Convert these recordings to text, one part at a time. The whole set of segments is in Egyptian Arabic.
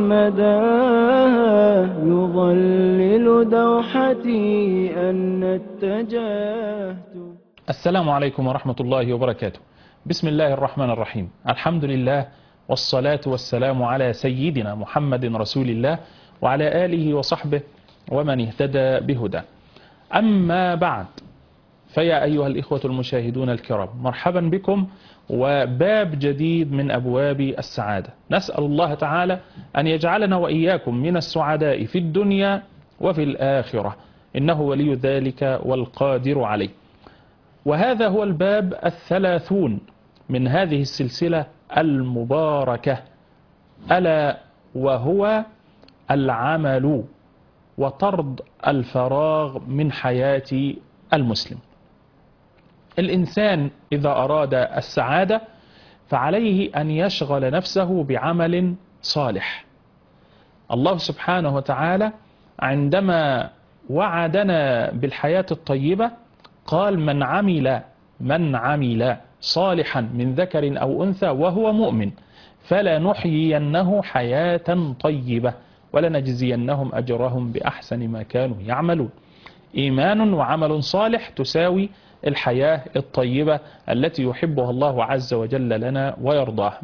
مداها يظلل دوحتي أن اتجهت السلام عليكم ورحمة الله وبركاته بسم الله الرحمن الرحيم الحمد لله والصلاة والسلام على سيدنا محمد رسول الله وعلى آله وصحبه ومن اهتدى بهدى أما بعد فيا أيها الإخوة المشاهدون الكرام مرحبا بكم وباب جديد من أبواب السعادة نسأل الله تعالى أن يجعلنا وإياكم من السعداء في الدنيا وفي الآخرة إنه ولي ذلك والقادر عليه وهذا هو الباب الثلاثون من هذه السلسلة المباركة ألا وهو العمل وطرد الفراغ من حياة المسلم الإنسان إذا أراد السعادة فعليه أن يشغل نفسه بعمل صالح الله سبحانه وتعالى عندما وعدنا بالحياة الطيبة قال من عمل من عمل صالحا من ذكر أو أنثى وهو مؤمن فلنحيينه حياة طيبة ولنجزينهم أجرهم بأحسن ما كانوا يعملون إيمان وعمل صالح تساوي الحياة الطيبة التي يحبها الله عز وجل لنا ويرضاها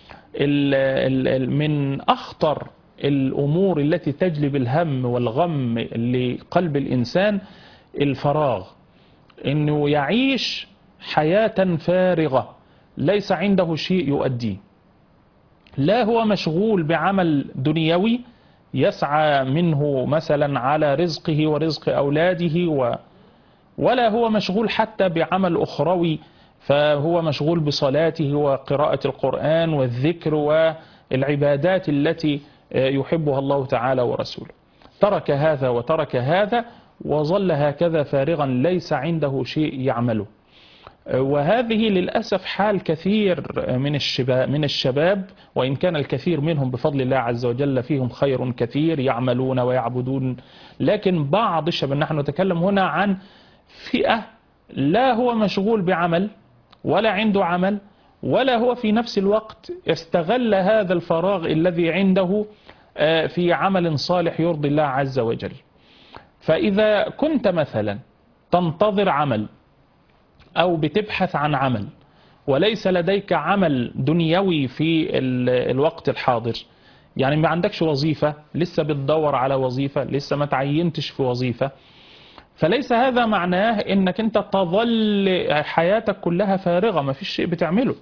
من أخطر الأمور التي تجلب الهم والغم لقلب الإنسان الفراغ أنه يعيش حياة فارغة ليس عنده شيء يؤديه لا هو مشغول بعمل دنيوي يسعى منه مثلا على رزقه ورزق أولاده و ولا هو مشغول حتى بعمل أخروي فهو مشغول بصلاته وقراءة القرآن والذكر والعبادات التي يحبها الله تعالى ورسوله ترك هذا وترك هذا وظل هكذا فارغا ليس عنده شيء يعمله وهذه للأسف حال كثير من الشباب, من الشباب وإن كان الكثير منهم بفضل الله عز وجل فيهم خير كثير يعملون ويعبدون لكن بعض الشباب نحن نتكلم هنا عن فئة لا هو مشغول بعمل ولا عنده عمل ولا هو في نفس الوقت استغل هذا الفراغ الذي عنده في عمل صالح يرضي الله عز وجل فإذا كنت مثلا تنتظر عمل أو بتبحث عن عمل وليس لديك عمل دنيوي في الوقت الحاضر يعني ما عندكش وظيفة لسه بتدور على وظيفة لسه ما تعينتش في وظيفة فليس هذا معناه انك انت تظل حياتك كلها فارغة ما فيش شيء بتعمله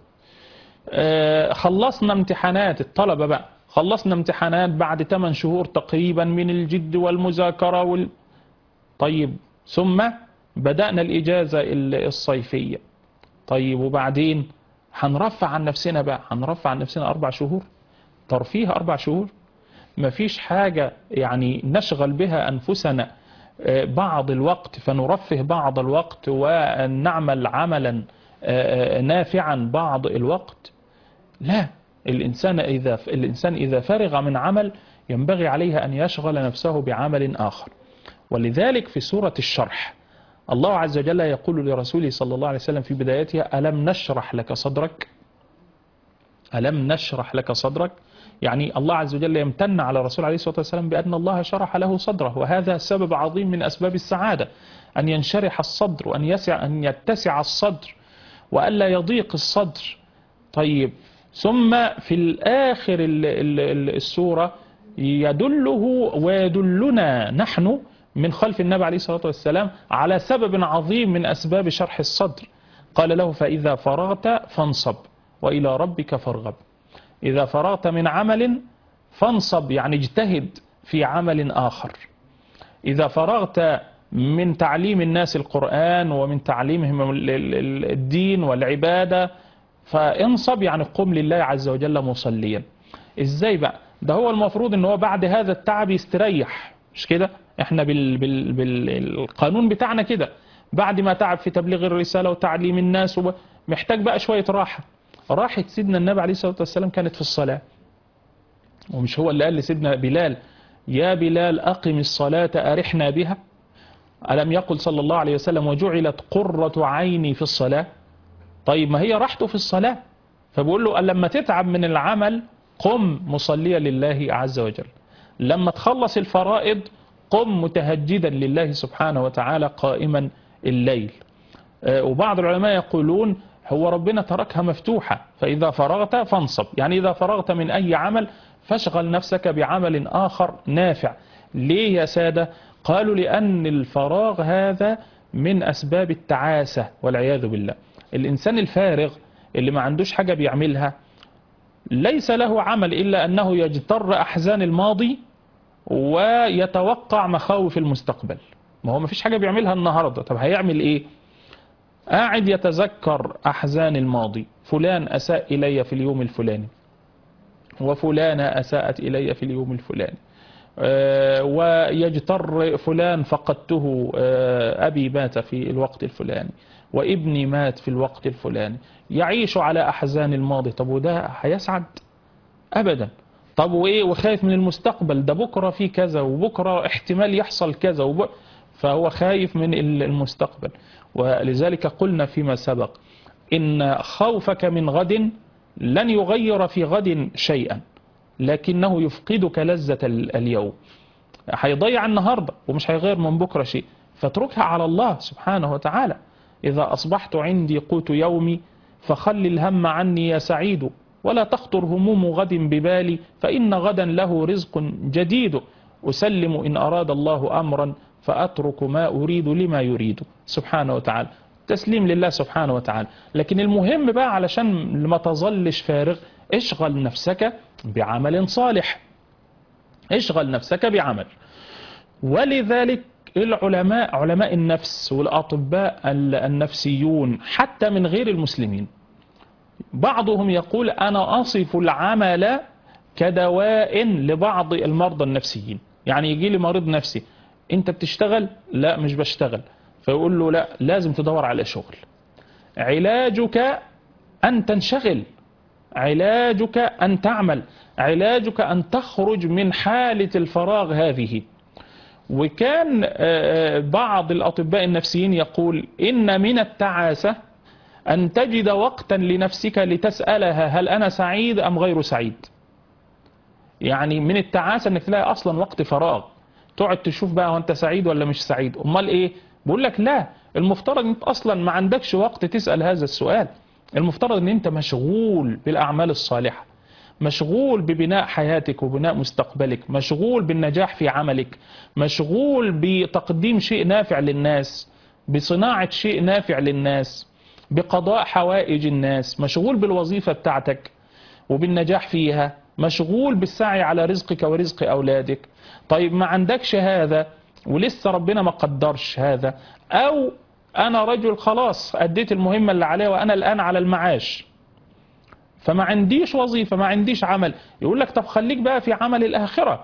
خلصنا امتحانات الطلبة بقى خلصنا امتحانات بعد 8 شهور تقريبا من الجد والمذاكرة وال... طيب ثم بدأنا الإجازة الصيفية طيب وبعدين هنرفع عن نفسنا بقى هنرفع عن نفسنا أربع شهور ترفيه أربع شهور مفيش حاجة يعني نشغل بها أنفسنا بعض الوقت فنرفه بعض الوقت ونعمل عملا نافعا بعض الوقت لا الإنسان إذا, الإنسان إذا فرغ من عمل ينبغي عليه أن يشغل نفسه بعمل آخر ولذلك في سورة الشرح الله عز وجل يقول لرسوله صلى الله عليه وسلم في بدايتها ألم نشرح لك صدرك ألم نشرح لك صدرك يعني الله عز وجل يمتن على الرسول عليه الصلاة والسلام بأن الله شرح له صدره وهذا سبب عظيم من أسباب السعادة أن ينشرح الصدر وأن يسع أن يتسع الصدر وألا يضيق الصدر طيب ثم في الآخر السورة يدله ويدلنا نحن من خلف النبي عليه الصلاة والسلام على سبب عظيم من أسباب شرح الصدر قال له فإذا فرغت فانصب وإلى ربك فارغب إذا فرغت من عمل فانصب يعني اجتهد في عمل آخر إذا فرغت من تعليم الناس القرآن ومن تعليمهم الدين والعبادة فانصب يعني قم لله عز وجل مصليا ازاي بقى ده هو المفروض ان هو بعد هذا التعب يستريح مش كده احنا بال بال بالقانون بتاعنا كده بعد ما تعب في تبليغ الرسالة وتعليم الناس محتاج بقى شوية راحة راحة سيدنا النبي عليه الصلاة والسلام كانت في الصلاة ومش هو اللي قال لسيدنا بلال يا بلال أقم الصلاة أرحنا بها ألم يقل صلى الله عليه وسلم وجعلت قرة عيني في الصلاة طيب ما هي راحته في الصلاة فبقول له لما تتعب من العمل قم مصليا لله عز وجل لما تخلص الفرائض قم متهجدا لله سبحانه وتعالى قائما الليل آه، وبعض العلماء يقولون هو ربنا تركها مفتوحة فإذا فرغت فانصب يعني إذا فرغت من أي عمل فاشغل نفسك بعمل آخر نافع ليه يا سادة قالوا لأن الفراغ هذا من أسباب التعاسة والعياذ بالله الإنسان الفارغ اللي ما عندوش حاجة بيعملها ليس له عمل إلا أنه يجتر أحزان الماضي ويتوقع مخاوف المستقبل ما هو ما فيش حاجة بيعملها النهاردة طب هيعمل إيه قاعد يتذكر أحزان الماضي فلان أساء إلي في اليوم الفلاني وفلانة أساءت إلي في اليوم الفلاني آه، ويجتر فلان فقدته آه، أبي مات في الوقت الفلاني وابني مات في الوقت الفلاني يعيش على أحزان الماضي طب وده هيسعد أبدا طب وإيه وخايف من المستقبل ده بكرة في كذا وبكرة احتمال يحصل كذا وب... فهو خايف من المستقبل ولذلك قلنا فيما سبق إن خوفك من غد لن يغير في غد شيئا لكنه يفقدك لذة اليوم هيضيع النهاردة ومش هيغير من بكرة شيء فاتركها على الله سبحانه وتعالى إذا أصبحت عندي قوت يومي فخل الهم عني يا سعيد ولا تخطر هموم غد ببالي فإن غدا له رزق جديد أسلم إن أراد الله أمرا فأترك ما أريد لما يريد سبحانه وتعالى تسليم لله سبحانه وتعالى لكن المهم بقى علشان ما تظلش فارغ اشغل نفسك بعمل صالح اشغل نفسك بعمل ولذلك العلماء علماء النفس والأطباء النفسيون حتى من غير المسلمين بعضهم يقول أنا أصف العمل كدواء لبعض المرضى النفسيين يعني يجي لي مريض نفسي انت بتشتغل لا مش بشتغل فيقول له لا لازم تدور على شغل علاجك أن تنشغل علاجك أن تعمل علاجك أن تخرج من حالة الفراغ هذه وكان بعض الأطباء النفسيين يقول إن من التعاسة أن تجد وقتا لنفسك لتسألها هل أنا سعيد أم غير سعيد يعني من التعاسة أنك تلاقي أصلا وقت فراغ تقعد تشوف بقى وانت سعيد ولا مش سعيد امال ايه بقول لك لا المفترض انت اصلا ما عندكش وقت تسأل هذا السؤال المفترض ان انت مشغول بالاعمال الصالحة مشغول ببناء حياتك وبناء مستقبلك مشغول بالنجاح في عملك مشغول بتقديم شيء نافع للناس بصناعة شيء نافع للناس بقضاء حوائج الناس مشغول بالوظيفة بتاعتك وبالنجاح فيها مشغول بالسعي على رزقك ورزق أولادك طيب ما عندكش هذا ولسه ربنا ما قدرش هذا أو أنا رجل خلاص أديت المهمة اللي عليها وأنا الآن على المعاش فما عنديش وظيفة ما عنديش عمل يقول لك طب خليك بقى في عمل الآخرة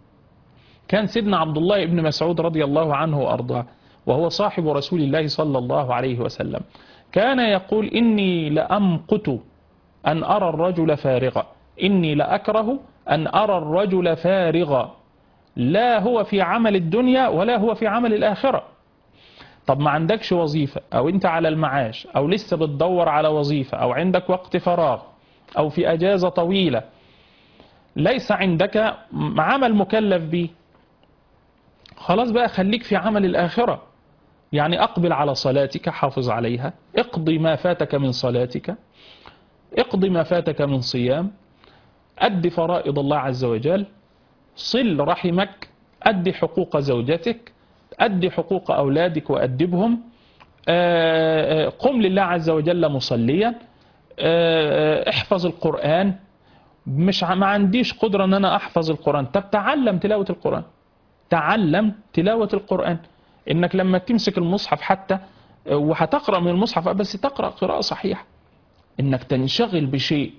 كان سيدنا عبد الله بن مسعود رضي الله عنه وأرضاه وهو صاحب رسول الله صلى الله عليه وسلم كان يقول إني لأمقت أن أرى الرجل فارغا إني لأكره أن أرى الرجل فارغا لا هو في عمل الدنيا ولا هو في عمل الآخرة طب ما عندكش وظيفة أو أنت على المعاش أو لسه بتدور على وظيفة أو عندك وقت فراغ أو في أجازة طويلة ليس عندك عمل مكلف به خلاص بقى خليك في عمل الآخرة يعني أقبل على صلاتك حافظ عليها اقضي ما فاتك من صلاتك اقضي ما فاتك من صيام أد فرائض الله عز وجل صل رحمك أد حقوق زوجتك أد حقوق أولادك وأدبهم قم لله عز وجل مصليا احفظ القرآن مش ما عنديش قدرة ان انا احفظ القرآن طب تعلم تلاوة القرآن تعلم تلاوة القرآن انك لما تمسك المصحف حتى وهتقرأ من المصحف بس تقرأ قراءة صحيحة انك تنشغل بشيء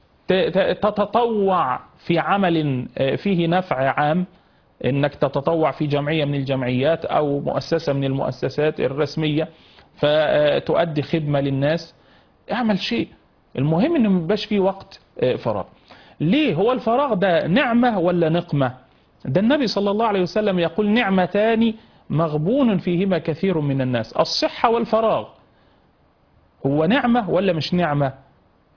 تتطوع في عمل فيه نفع عام انك تتطوع في جمعية من الجمعيات او مؤسسة من المؤسسات الرسمية فتؤدي خدمة للناس اعمل شيء المهم ان ميبقاش فيه وقت فراغ ليه هو الفراغ ده نعمة ولا نقمة ده النبي صلى الله عليه وسلم يقول نعمتان مغبون فيهما كثير من الناس الصحة والفراغ هو نعمة ولا مش نعمة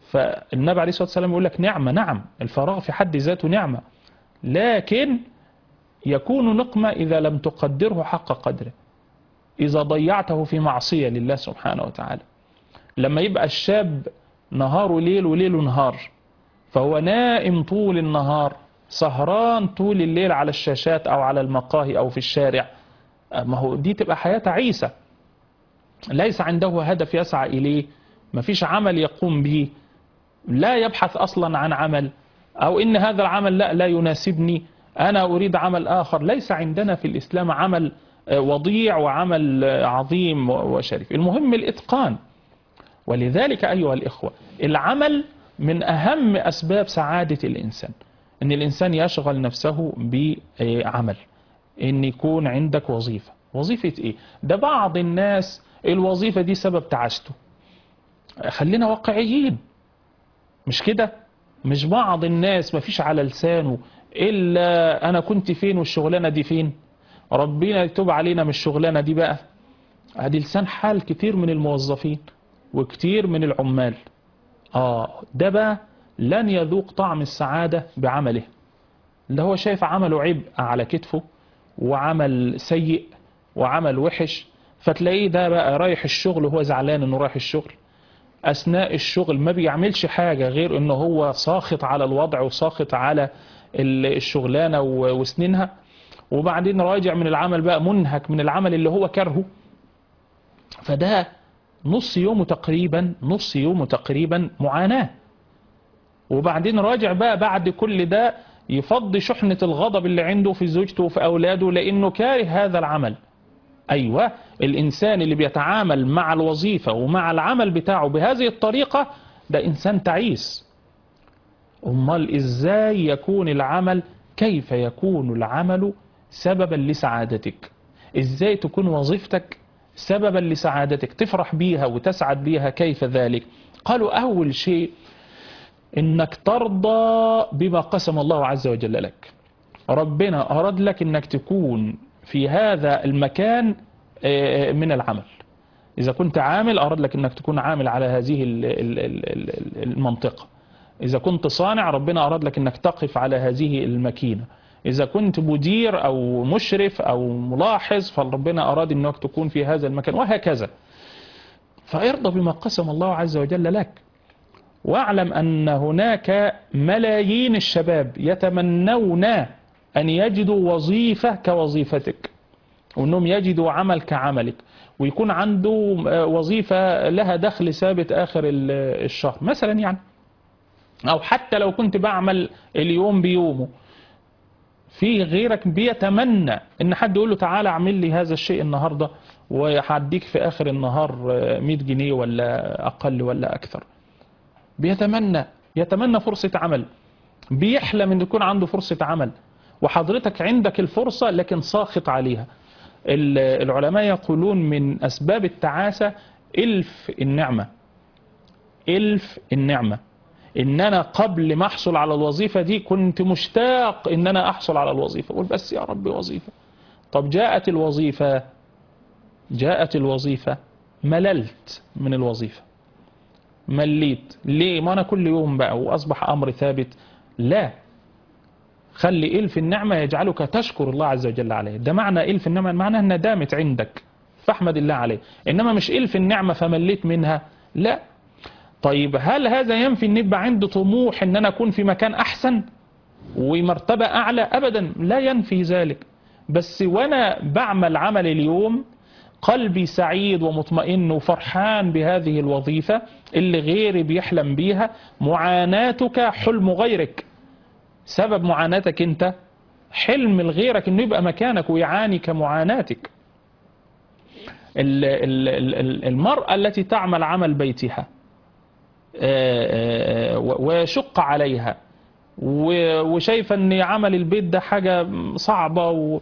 فالنبي عليه الصلاة والسلام يقول لك نعمة نعم الفراغ في حد ذاته نعمة لكن يكون نقمة إذا لم تقدره حق قدره إذا ضيعته في معصية لله سبحانه وتعالى لما يبقى الشاب نهاره ليل وليله نهار فهو نائم طول النهار سهران طول الليل على الشاشات أو على المقاهي أو في الشارع ما هو دي تبقى حياة تعيسة ليس عنده هدف يسعى إليه ما فيش عمل يقوم به لا يبحث أصلا عن عمل أو إن هذا العمل لا لا يناسبني أنا أريد عمل آخر ليس عندنا في الإسلام عمل وضيع وعمل عظيم وشريف المهم الإتقان ولذلك أيها الإخوة العمل من أهم أسباب سعادة الإنسان أن الإنسان يشغل نفسه بعمل أن يكون عندك وظيفة وظيفة إيه؟ ده بعض الناس الوظيفة دي سبب تعاسته خلينا واقعيين مش كده مش بعض الناس ما فيش على لسانه إلا أنا كنت فين والشغلانة دي فين ربنا يتوب علينا من الشغلانة دي بقى ادي لسان حال كتير من الموظفين وكتير من العمال آه ده بقى لن يذوق طعم السعادة بعمله اللي هو شايف عمله عبء على كتفه وعمل سيء وعمل وحش فتلاقيه ده بقى رايح الشغل وهو زعلان انه رايح الشغل اثناء الشغل ما بيعملش حاجة غير انه هو ساخط على الوضع وساخط على الشغلانة وسنينها وبعدين راجع من العمل بقى منهك من العمل اللي هو كرهه فده نص يومه تقريبا نص يومه تقريبا معاناة وبعدين راجع بقى بعد كل ده يفضي شحنة الغضب اللي عنده في زوجته وفي أولاده لأنه كاره هذا العمل أيوة الإنسان اللي بيتعامل مع الوظيفة ومع العمل بتاعه بهذه الطريقة ده إنسان تعيس أمال إزاي يكون العمل كيف يكون العمل سببا لسعادتك إزاي تكون وظيفتك سببا لسعادتك تفرح بيها وتسعد بيها كيف ذلك قالوا أول شيء إنك ترضى بما قسم الله عز وجل لك ربنا أراد لك إنك تكون في هذا المكان من العمل إذا كنت عامل أراد لك إنك تكون عامل على هذه المنطقة إذا كنت صانع ربنا أراد لك إنك تقف على هذه الماكينة إذا كنت مدير أو مشرف أو ملاحظ فربنا أراد أنك تكون في هذا المكان وهكذا فارضى بما قسم الله عز وجل لك واعلم أن هناك ملايين الشباب يتمنون أن يجدوا وظيفة كوظيفتك وأنهم يجدوا عمل كعملك ويكون عنده وظيفة لها دخل ثابت آخر الشهر مثلا يعني أو حتى لو كنت بعمل اليوم بيومه في غيرك بيتمنى ان حد يقول له تعالى اعمل لي هذا الشيء النهارده وهديك في اخر النهار 100 جنيه ولا اقل ولا اكثر بيتمنى يتمنى فرصة عمل بيحلم ان يكون عنده فرصة عمل وحضرتك عندك الفرصة لكن ساخط عليها العلماء يقولون من اسباب التعاسة الف النعمة الف النعمة ان انا قبل ما احصل على الوظيفة دي كنت مشتاق ان انا احصل على الوظيفة اقول بس يا رب وظيفة طب جاءت الوظيفة جاءت الوظيفة مللت من الوظيفة مليت ليه ما انا كل يوم بقى واصبح امر ثابت لا خلي الف النعمة يجعلك تشكر الله عز وجل عليه ده معنى الف النعمة معناها انها دامت عندك فاحمد الله عليه انما مش الف النعمة فمليت منها لا طيب هل هذا ينفي ان يبقى عندي طموح ان انا اكون في مكان احسن ومرتبة اعلى ابدا لا ينفي ذلك بس وانا بعمل عمل اليوم قلبي سعيد ومطمئن وفرحان بهذه الوظيفة اللي غيري بيحلم بيها معاناتك حلم غيرك سبب معاناتك انت حلم لغيرك انه يبقى مكانك ويعاني كمعاناتك المرأة التي تعمل عمل بيتها ويشق عليها وشايفة ان عمل البيت ده حاجة صعبة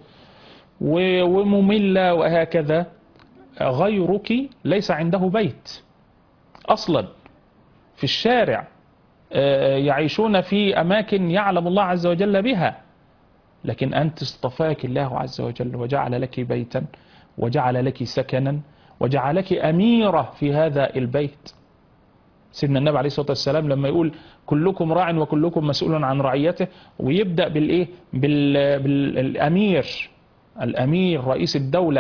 ومملة وهكذا غيرك ليس عنده بيت اصلا في الشارع يعيشون في اماكن يعلم الله عز وجل بها لكن انت اصطفاك الله عز وجل وجعل لك بيتا وجعل لك سكنا وجعلك اميرة في هذا البيت سيدنا النبي عليه الصلاة والسلام لما يقول كلكم راع وكلكم مسؤول عن رعيته ويبدأ بالإيه بال... بالأمير الأمير رئيس الدولة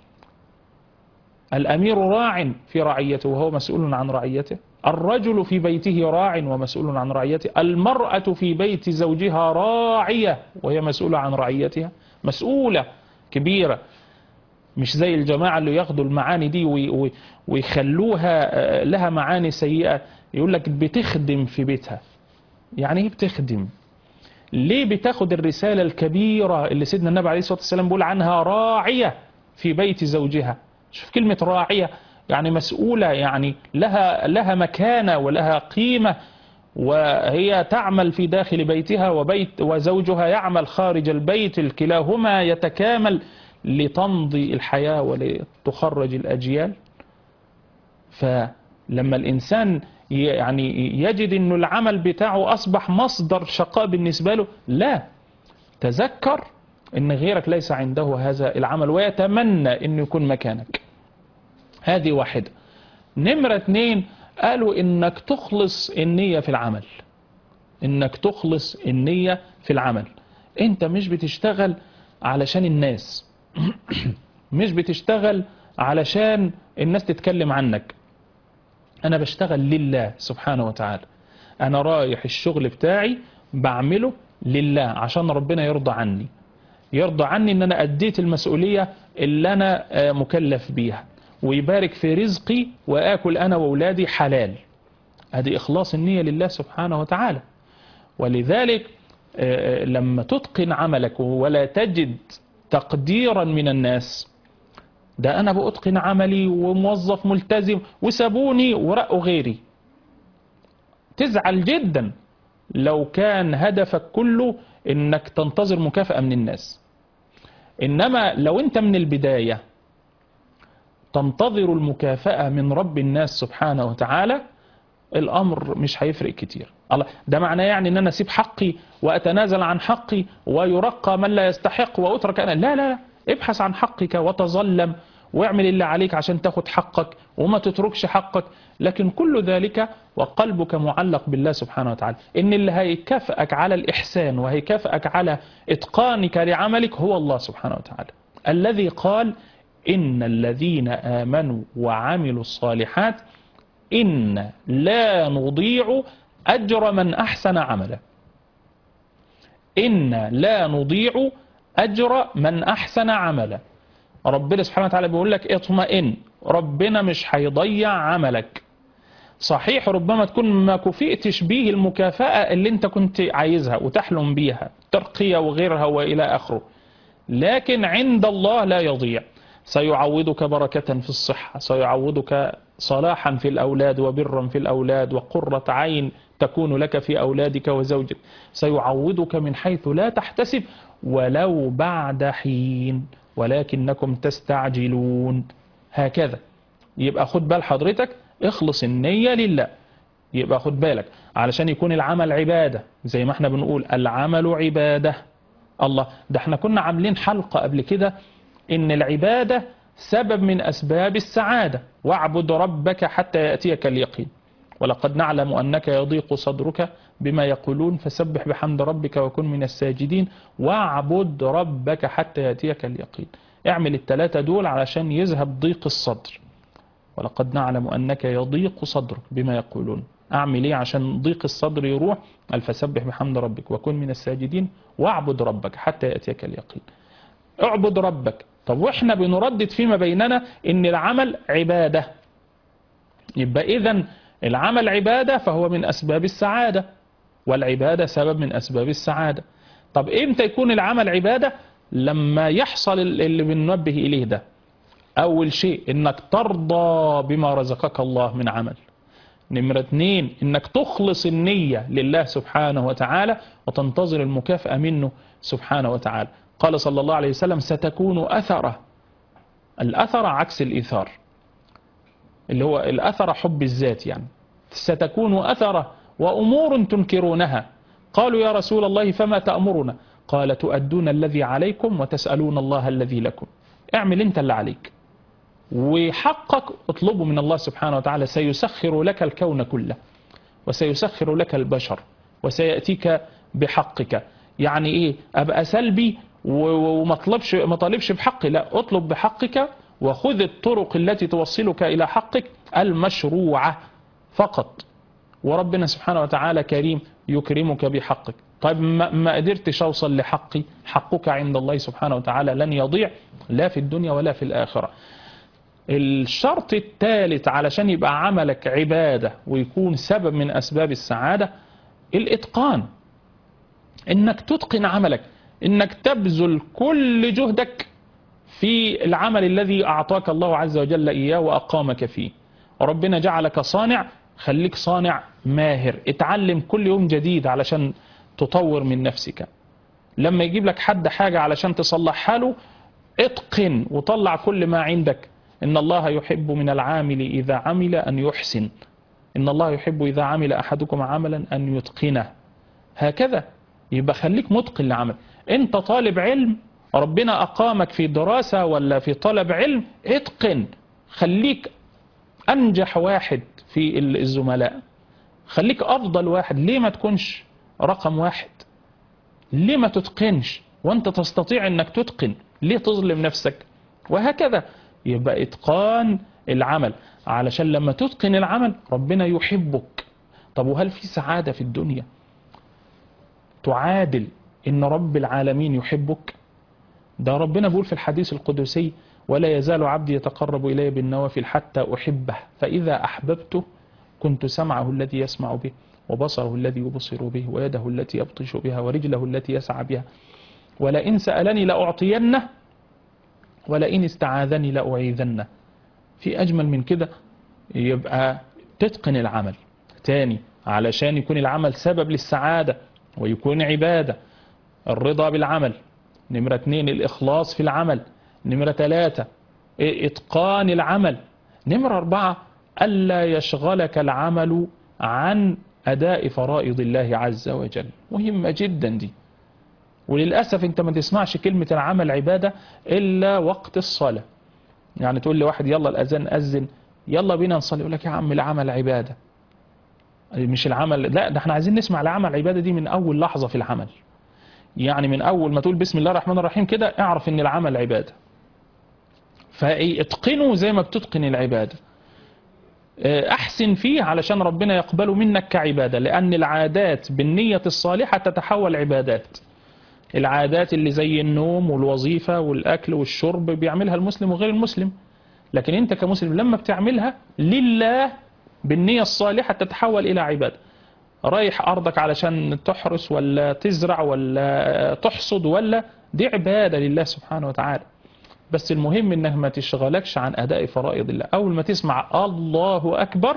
الأمير راع في رعيته وهو مسؤول عن رعيته الرجل في بيته راع ومسؤول عن رعيته المرأة في بيت زوجها راعية وهي مسؤولة عن رعيتها مسؤولة كبيرة مش زي الجماعة اللي ياخدوا المعاني دي وي- وي- ويخلوها آه، لها معاني سيئة يقول لك بتخدم في بيتها يعني ايه بتخدم ليه بتاخد الرسالة الكبيرة اللي سيدنا النبي عليه الصلاة والسلام بيقول عنها راعية في بيت زوجها شوف كلمة راعية يعني مسؤولة يعني لها لها مكانة ولها قيمة وهي تعمل في داخل بيتها وبيت وزوجها يعمل خارج البيت الكلاهما يتكامل لتمضي الحياة ولتخرج الأجيال فلما الإنسان ي- يعني يجد أنه العمل بتاعه أصبح مصدر شقاء بالنسبة له لا تذكر أن غيرك ليس عنده هذا العمل ويتمنى أنه يكون مكانك هذه واحدة نمرة اتنين قالوا انك تخلص النية في العمل انك تخلص النية في العمل انت مش بتشتغل علشان الناس مش بتشتغل علشان الناس تتكلم عنك انا بشتغل لله سبحانه وتعالى انا رايح الشغل بتاعي بعمله لله عشان ربنا يرضى عني يرضى عني ان انا اديت المسؤولية اللي انا آه، مكلف بيها ويبارك في رزقي واكل انا واولادي حلال ادي اخلاص النية لله سبحانه وتعالى ولذلك آه، آه، لما تتقن عملك ولا تجد تقديرا من الناس ده انا بأتقن عملي وموظف ملتزم وسابوني ورقوا غيري تزعل جدا لو كان هدفك كله انك تنتظر مكافأة من الناس انما لو انت من البداية تنتظر المكافأة من رب الناس سبحانه وتعالى الامر مش هيفرق كتير الله ده معناه يعني ان انا اسيب حقي واتنازل عن حقي ويرقى من لا يستحق واترك انا لا لا لا ابحث عن حقك وتظلم واعمل اللي عليك عشان تاخد حقك وما تتركش حقك لكن كل ذلك وقلبك معلق بالله سبحانه وتعالى ان اللي هيكافئك على الاحسان وهيكافئك على اتقانك لعملك هو الله سبحانه وتعالى الذي قال ان الذين امنوا وعملوا الصالحات إن لا نضيع أجر من أحسن عملا إن لا نضيع أجر من أحسن عملا ربنا سبحانه وتعالى بيقول لك اطمئن ربنا مش هيضيع عملك صحيح ربما تكون ما كفئتش به المكافأة اللي انت كنت عايزها وتحلم بيها ترقية وغيرها وإلى آخره لكن عند الله لا يضيع سيعوضك بركة في الصحة سيعوضك صلاحا في الأولاد وبرا في الأولاد وقرة عين تكون لك في أولادك وزوجك سيعوضك من حيث لا تحتسب ولو بعد حين ولكنكم تستعجلون هكذا يبقى خد بال حضرتك اخلص النية لله يبقى خد بالك علشان يكون العمل عبادة زي ما احنا بنقول العمل عبادة الله ده احنا كنا عاملين حلقة قبل كده ان العبادة سبب من اسباب السعادة واعبد ربك حتى يأتيك اليقين ولقد نعلم انك يضيق صدرك بما يقولون فسبح بحمد ربك وكن من الساجدين واعبد ربك حتى يأتيك اليقين اعمل التلاتة دول علشان يذهب ضيق الصدر ولقد نعلم أنك يضيق صدرك بما يقولون أعمل إيه عشان ضيق الصدر يروح قال فسبح بحمد ربك وكن من الساجدين واعبد ربك حتى يأتيك اليقين اعبد ربك طب واحنا بنردد فيما بيننا ان العمل عبادة يبقى اذا العمل عبادة فهو من اسباب السعادة والعبادة سبب من اسباب السعادة طب امتى يكون العمل عبادة لما يحصل اللي بننبه اليه ده اول شيء انك ترضى بما رزقك الله من عمل نمرة اتنين انك تخلص النية لله سبحانه وتعالى وتنتظر المكافأة منه سبحانه وتعالى قال صلى الله عليه وسلم ستكون أثرة الأثر عكس الإيثار اللي هو الأثر حب الذات يعني ستكون أثرة وأمور تنكرونها قالوا يا رسول الله فما تأمرنا قال تؤدون الذي عليكم وتسألون الله الذي لكم اعمل انت اللي عليك وحقك اطلبه من الله سبحانه وتعالى سيسخر لك الكون كله وسيسخر لك البشر وسيأتيك بحقك يعني ايه ابقى سلبي وما اطلبش ما طالبش بحقي لا اطلب بحقك وخذ الطرق التي توصلك الى حقك المشروعة فقط وربنا سبحانه وتعالى كريم يكرمك بحقك طيب ما ما قدرتش اوصل لحقي حقك عند الله سبحانه وتعالى لن يضيع لا في الدنيا ولا في الآخرة الشرط الثالث علشان يبقى عملك عبادة ويكون سبب من أسباب السعادة الإتقان إنك تتقن عملك إنك تبذل كل جهدك في العمل الذي أعطاك الله عز وجل إياه وأقامك فيه وربنا جعلك صانع خليك صانع ماهر اتعلم كل يوم جديد علشان تطور من نفسك لما يجيب لك حد حاجة علشان تصلح حاله اتقن وطلع كل ما عندك إن الله يحب من العامل إذا عمل أن يحسن إن الله يحب إذا عمل أحدكم عملا أن يتقنه هكذا يبقى خليك متقن لعمل أنت طالب علم ربنا أقامك في دراسة ولا في طلب علم اتقن خليك أنجح واحد في الزملاء خليك أفضل واحد ليه ما تكونش رقم واحد ليه ما تتقنش وانت تستطيع انك تتقن ليه تظلم نفسك وهكذا يبقى اتقان العمل علشان لما تتقن العمل ربنا يحبك طب وهل في سعادة في الدنيا تعادل ان رب العالمين يحبك ده ربنا بيقول في الحديث القدسي ولا يزال عبدي يتقرب إلي بالنوافل حتى أحبه فإذا أحببته كنت سمعه الذي يسمع به وبصره الذي يبصر به ويده التي يبطش بها ورجله التي يسعى بها ولئن سألني لأعطينه ولئن استعاذني لأعيذنه في أجمل من كده يبقى تتقن العمل تاني علشان يكون العمل سبب للسعادة ويكون عبادة الرضا بالعمل نمرة اتنين الإخلاص في العمل نمرة ثلاثة إتقان العمل نمرة أربعة ألا يشغلك العمل عن أداء فرائض الله عز وجل مهمة جدا دي وللأسف أنت ما تسمعش كلمة العمل عبادة إلا وقت الصلاة يعني تقول لي واحد يلا الأذان أذن يلا بينا نصلي يقول لك يا عم العمل عبادة مش العمل لا ده احنا عايزين نسمع العمل عبادة دي من أول لحظة في العمل يعني من أول ما تقول بسم الله الرحمن الرحيم كده اعرف ان العمل عبادة فاتقنوا زي ما بتتقن العبادة أحسن فيه علشان ربنا يقبله منك كعبادة لأن العادات بالنية الصالحة تتحول عبادات العادات اللي زي النوم والوظيفة والأكل والشرب بيعملها المسلم وغير المسلم لكن أنت كمسلم لما بتعملها لله بالنية الصالحة تتحول إلى عبادة رايح أرضك علشان تحرس ولا تزرع ولا تحصد ولا دي عبادة لله سبحانه وتعالى بس المهم انك ما تشغلكش عن اداء فرائض الله اول ما تسمع الله اكبر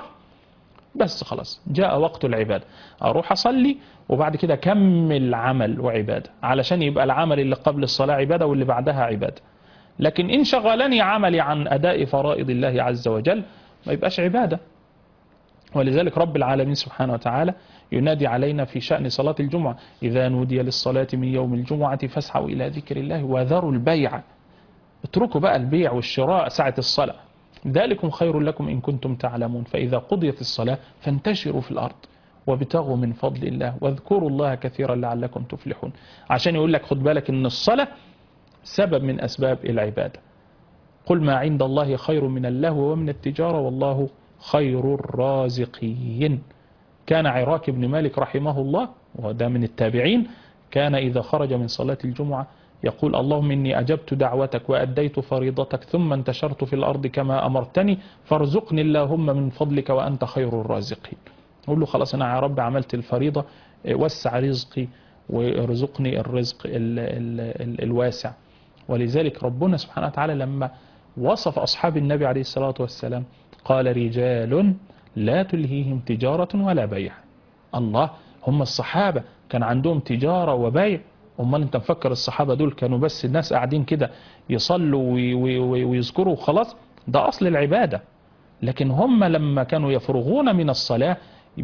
بس خلاص جاء وقت العبادة اروح اصلي وبعد كده كمل عمل وعبادة علشان يبقى العمل اللي قبل الصلاة عبادة واللي بعدها عبادة لكن ان شغلني عملي عن اداء فرائض الله عز وجل ما يبقاش عبادة ولذلك رب العالمين سبحانه وتعالى ينادي علينا في شأن صلاة الجمعة إذا نودي للصلاة من يوم الجمعة فاسعوا إلى ذكر الله وذروا البيع اتركوا بقى البيع والشراء ساعة الصلاة ذلكم خير لكم إن كنتم تعلمون فإذا قضيت الصلاة فانتشروا في الأرض وابتغوا من فضل الله واذكروا الله كثيرا لعلكم تفلحون عشان يقول لك خد بالك ان الصلاة سبب من أسباب العبادة قل ما عند الله خير من اللهو ومن التجارة والله خير الرازقين كان عراك بن مالك رحمه الله وده من التابعين كان إذا خرج من صلاة الجمعة يقول اللهم إني أجبت دعوتك وأديت فريضتك ثم انتشرت في الأرض كما أمرتني فارزقني اللهم من فضلك وأنت خير الرازقين أقول له خلاص أنا يا رب عملت الفريضة وسع رزقي وارزقني الرزق ال ال ال الواسع ولذلك ربنا سبحانه وتعالى لما وصف أصحاب النبي عليه الصلاة والسلام قال رجال لا تلهيهم تجارة ولا بيع الله هم الصحابة كان عندهم تجارة وبيع امال انت مفكر الصحابة دول كانوا بس الناس قاعدين كده يصلوا ويذكروا وخلاص ده اصل العبادة لكن هم لما كانوا يفرغون من الصلاة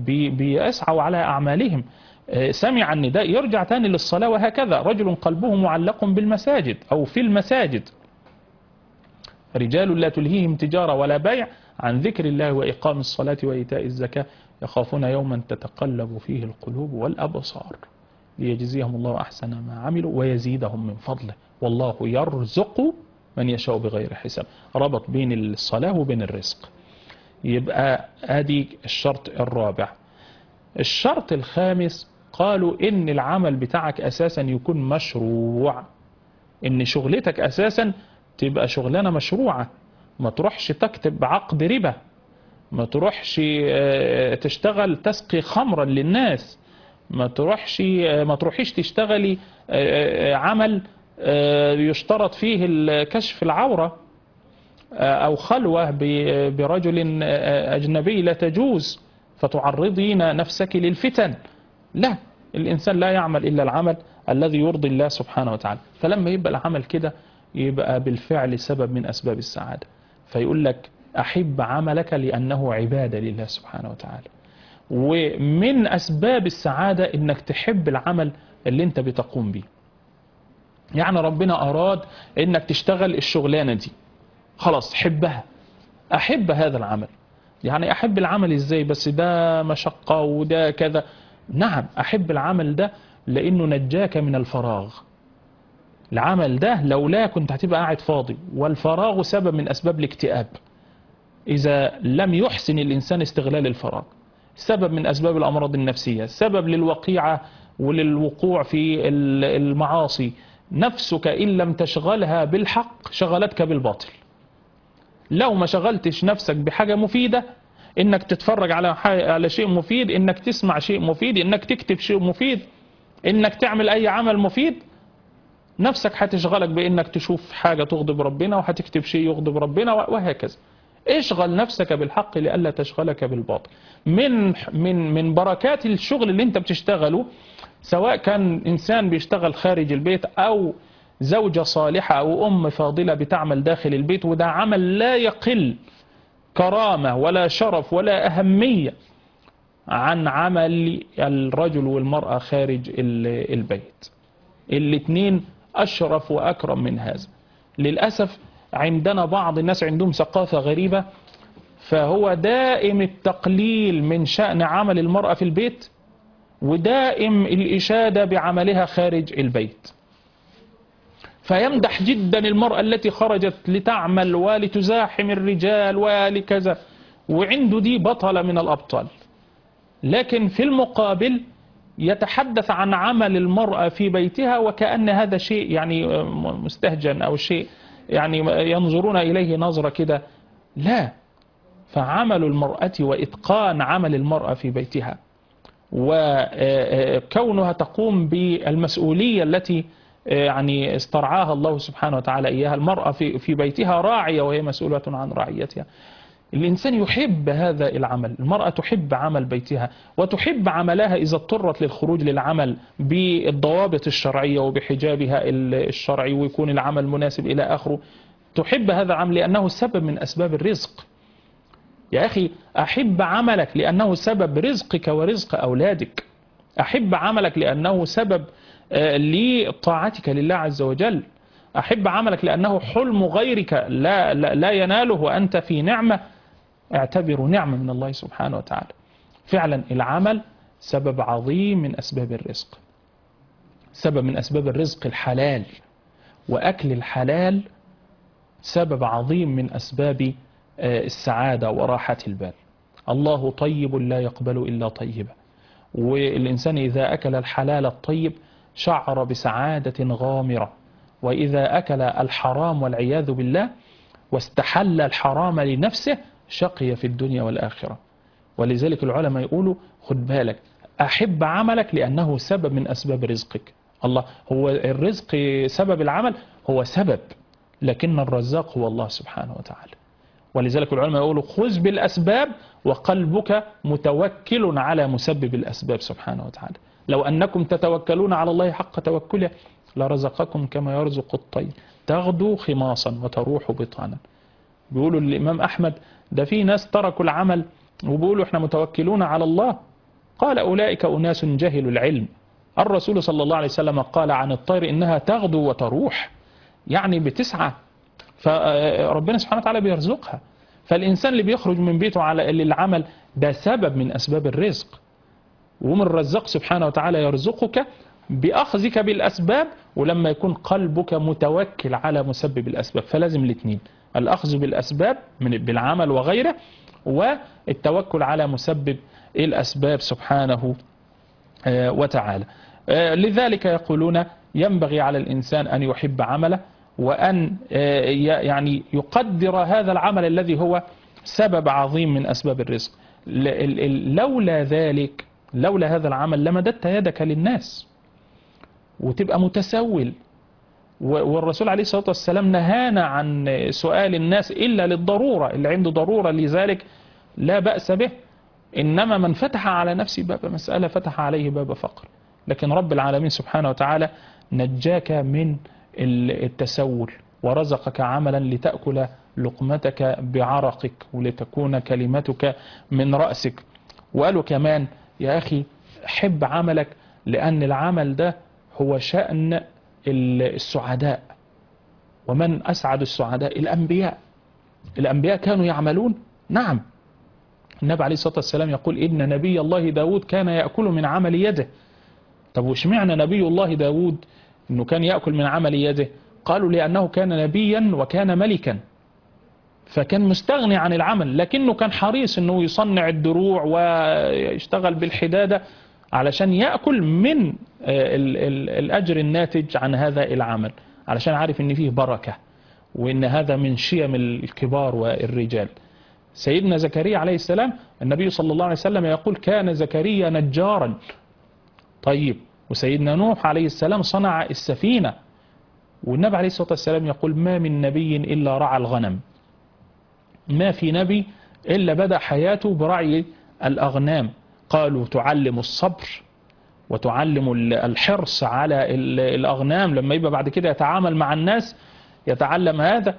بيسعوا على اعمالهم سمع النداء يرجع تاني للصلاة وهكذا رجل قلبه معلق بالمساجد او في المساجد رجال لا تلهيهم تجارة ولا بيع عن ذكر الله وإقام الصلاة وإيتاء الزكاة يخافون يوما تتقلب فيه القلوب والأبصار ليجزيهم الله أحسن ما عملوا ويزيدهم من فضله والله يرزق من يشاء بغير حساب ربط بين الصلاة وبين الرزق يبقى ادي الشرط الرابع الشرط الخامس قالوا ان العمل بتاعك اساسا يكون مشروع ان شغلتك اساسا تبقى شغلانه مشروعه ما تروحش تكتب عقد ربا ما تروحش آه، تشتغل تسقي خمرا للناس ما تروحش آه، ما تروحيش تشتغلي آه، آه، عمل آه، يشترط فيه ال- كشف العوره أو خلوة ب- برجل أجنبي لا تجوز فتعرضين نفسك للفتن لا الإنسان لا يعمل إلا العمل الذي يرضي الله سبحانه وتعالى فلما يبقى العمل كده يبقى بالفعل سبب من أسباب السعادة فيقول لك أحب عملك لأنه عبادة لله سبحانه وتعالى ومن أسباب السعادة إنك تحب العمل اللي أنت بتقوم به يعني ربنا أراد إنك تشتغل الشغلانة دي خلاص حبها احب هذا العمل يعني احب العمل ازاي بس ده مشقة وده كذا نعم احب العمل ده لانه نجاك من الفراغ العمل ده لولا كنت هتبقى قاعد فاضي والفراغ سبب من اسباب الاكتئاب اذا لم يحسن الانسان استغلال الفراغ سبب من اسباب الامراض النفسية سبب للوقيعة وللوقوع في ال- المعاصي نفسك ان لم تشغلها بالحق شغلتك بالباطل لو ما شغلتش نفسك بحاجة مفيدة انك تتفرج على ح- على شيء مفيد انك تسمع شيء مفيد انك تكتب شيء مفيد انك تعمل اي عمل مفيد نفسك هتشغلك بانك تشوف حاجة تغضب ربنا وهتكتب شيء يغضب ربنا وهكذا اشغل نفسك بالحق لئلا تشغلك بالباطل من من من بركات الشغل اللي انت بتشتغله سواء كان انسان بيشتغل خارج البيت او زوجة صالحة او ام فاضلة بتعمل داخل البيت وده عمل لا يقل كرامة ولا شرف ولا اهمية عن عمل الرجل والمرأة خارج ال- البيت الاثنين اشرف واكرم من هذا للاسف عندنا بعض الناس عندهم ثقافه غريبه فهو دائم التقليل من شان عمل المراه في البيت ودائم الاشاده بعملها خارج البيت فيمدح جدا المراه التي خرجت لتعمل ولتزاحم الرجال ولكذا وعنده دي بطله من الابطال لكن في المقابل يتحدث عن عمل المرأة في بيتها وكأن هذا شيء يعني مستهجن أو شيء يعني ينظرون إليه نظرة كده لا فعمل المرأة وإتقان عمل المرأة في بيتها وكونها تقوم بالمسؤولية التي يعني استرعاها الله سبحانه وتعالى إياها المرأة في في بيتها راعية وهي مسؤولة عن رعيتها الإنسان يحب هذا العمل المرأة تحب عمل بيتها وتحب عملها إذا اضطرت للخروج للعمل بالضوابط الشرعية وبحجابها الشرعي ويكون العمل مناسب إلى آخره تحب هذا العمل لأنه سبب من أسباب الرزق يا أخي أحب عملك لأنه سبب رزقك ورزق أولادك أحب عملك لأنه سبب آه، لطاعتك لله عز وجل أحب عملك لأنه حلم غيرك لا, لا, لا يناله وأنت في نعمة اعتبره نعمة من الله سبحانه وتعالى فعلا العمل سبب عظيم من أسباب الرزق سبب من أسباب الرزق الحلال وأكل الحلال سبب عظيم من أسباب آه، السعادة وراحة البال الله طيب لا يقبل إلا طيبا والإنسان إذا أكل الحلال الطيب شعر بسعادة غامرة وإذا أكل الحرام والعياذ بالله واستحل الحرام لنفسه شقي في الدنيا والآخرة ولذلك العلماء يقولوا خد بالك أحب عملك لأنه سبب من أسباب رزقك الله هو الرزق سبب العمل هو سبب لكن الرزاق هو الله سبحانه وتعالى ولذلك العلماء يقولوا خذ بالأسباب وقلبك متوكل على مسبب الأسباب سبحانه وتعالى لو أنكم تتوكلون على الله حق توكله لرزقكم كما يرزق الطير تغدو خماصا وتروح بطانا بيقولوا الإمام أحمد ده في ناس تركوا العمل وبيقولوا احنا متوكلون على الله قال أولئك أناس جهلوا العلم الرسول صلى الله عليه وسلم قال عن الطير إنها تغدو وتروح يعني بتسعى فربنا سبحانه وتعالى بيرزقها فالإنسان اللي بيخرج من بيته على للعمل ده سبب من أسباب الرزق ومن الرزاق سبحانه وتعالى يرزقك بأخذك بالأسباب ولما يكون قلبك متوكل على مسبب الأسباب فلازم الاثنين الأخذ بالأسباب من بالعمل وغيره والتوكل على مسبب الأسباب سبحانه آه، وتعالى آه، لذلك يقولون ينبغي على الإنسان أن يحب عمله وأن آه، ي- يعني يقدر هذا العمل الذي هو سبب عظيم من أسباب الرزق ل- ال- ال- لولا ذلك لولا هذا العمل لمددت يدك للناس وتبقى متسول و- والرسول عليه الصلاة والسلام نهانا عن سؤال الناس إلا للضرورة اللي عنده ضرورة لذلك لا بأس به إنما من فتح على نفسه باب مسألة فتح عليه باب فقر لكن رب العالمين سبحانه وتعالى نجاك من ال- التسول ورزقك عملا لتأكل لقمتك بعرقك ولتكون كلمتك من رأسك وقالوا كمان يا أخي حب عملك لأن العمل ده هو شأن ال- السعداء ومن أسعد السعداء الأنبياء الأنبياء كانوا يعملون نعم النبي عليه الصلاة والسلام يقول إن نبي الله داود كان يأكل من عمل يده طب وش معنى نبي الله داود أنه كان يأكل من عمل يده قالوا لأنه كان نبيا وكان ملكا فكان مستغني عن العمل لكنه كان حريص أنه يصنع الدروع ويشتغل بالحدادة علشان يأكل من آه، ال- ال- الأجر الناتج عن هذا العمل علشان عارف أن فيه بركة وأن هذا من شيم الكبار والرجال سيدنا زكريا عليه السلام النبي صلى الله عليه وسلم يقول كان زكريا نجارا طيب وسيدنا نوح عليه السلام صنع السفينة والنبي عليه الصلاة والسلام يقول ما من نبي إلا رعى الغنم ما في نبي إلا بدأ حياته برعي الأغنام قالوا تعلم الصبر وتعلم ال- الحرص على ال- الأغنام لما يبقى بعد كده يتعامل مع الناس يتعلم هذا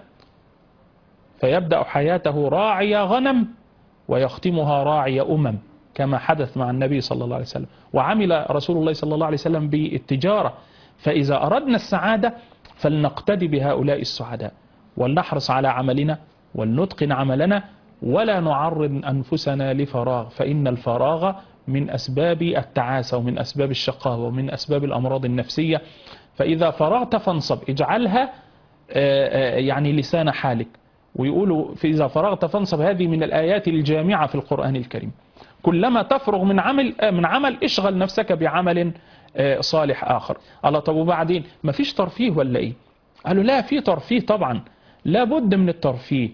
فيبدأ حياته راعي غنم ويختمها راعي أمم كما حدث مع النبي صلى الله عليه وسلم وعمل رسول الله صلى الله عليه وسلم بالتجارة فإذا أردنا السعادة فلنقتدي بهؤلاء السعداء ولنحرص على عملنا ولنتقن عملنا ولا نعرض أنفسنا لفراغ فإن الفراغ من أسباب التعاسة ومن أسباب الشقاوة ومن أسباب الأمراض النفسية فإذا فرغت فانصب اجعلها آه، آه، يعني لسان حالك ويقولوا في إذا فرغت فانصب هذه من الآيات الجامعة في القرآن الكريم كلما تفرغ من عمل آه، من عمل اشغل نفسك بعمل آه، صالح آخر الله طب وبعدين ما فيش ترفيه ولا إيه قالوا لا في ترفيه طبعا لابد من الترفيه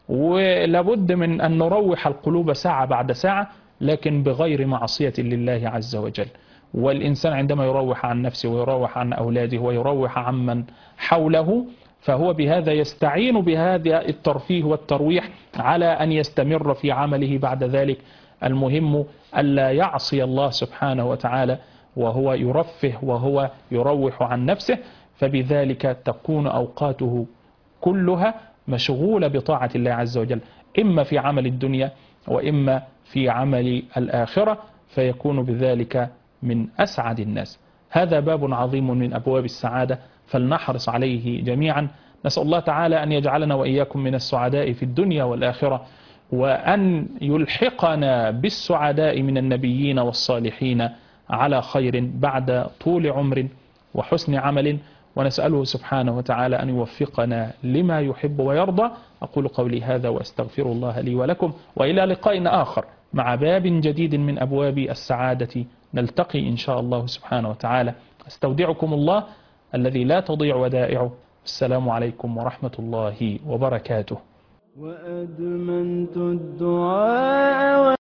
ولابد من أن نروح القلوب ساعة بعد ساعة لكن بغير معصية لله عز وجل والإنسان عندما يروح عن نفسه ويروح عن أولاده ويروح عمن حوله فهو بهذا يستعين بهذا الترفيه والترويح على أن يستمر في عمله بعد ذلك المهم ألا يعصي الله سبحانه وتعالى وهو يرفه وهو يروح عن نفسه فبذلك تكون أوقاته كلها مشغولة بطاعة الله عز وجل إما في عمل الدنيا وإما في عمل الآخرة فيكون بذلك من أسعد الناس هذا باب عظيم من أبواب السعادة فلنحرص عليه جميعا نسأل الله تعالى أن يجعلنا وإياكم من السعداء في الدنيا والآخرة وأن يلحقنا بالسعداء من النبيين والصالحين على خير بعد طول عمر وحسن عمل ونسأله سبحانه وتعالى أن يوفقنا لما يحب ويرضى أقول قولي هذا وأستغفر الله لي ولكم وإلى لقاء آخر مع باب جديد من أبواب السعادة نلتقي إن شاء الله سبحانه وتعالى استودعكم الله الذي لا تضيع ودائعه السلام عليكم ورحمة الله وبركاته وأدمنت الدعاء